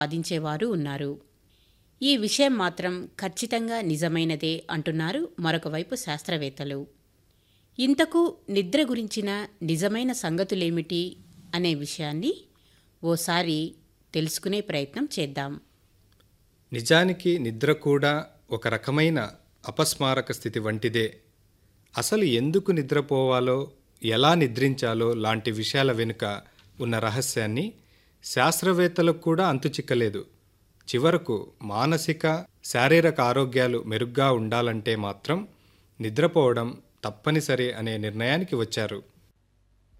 వాదించేవారు ఉన్నారు ఈ విషయం మాత్రం ఖచ్చితంగా నిజమైనదే అంటున్నారు మరొక వైపు శాస్త్రవేత్తలు ఇంతకు నిద్ర గురించిన నిజమైన సంగతులేమిటి అనే విషయాన్ని ఓసారి తెలుసుకునే ప్రయత్నం చేద్దాం నిజానికి నిద్ర కూడా ఒక రకమైన అపస్మారక స్థితి వంటిదే అసలు ఎందుకు నిద్రపోవాలో ఎలా నిద్రించాలో లాంటి విషయాల వెనుక ఉన్న రహస్యాన్ని శాస్త్రవేత్తలకు కూడా అంతుచిక్కలేదు చివరకు మానసిక శారీరక ఆరోగ్యాలు మెరుగ్గా ఉండాలంటే మాత్రం నిద్రపోవడం తప్పనిసరి అనే నిర్ణయానికి వచ్చారు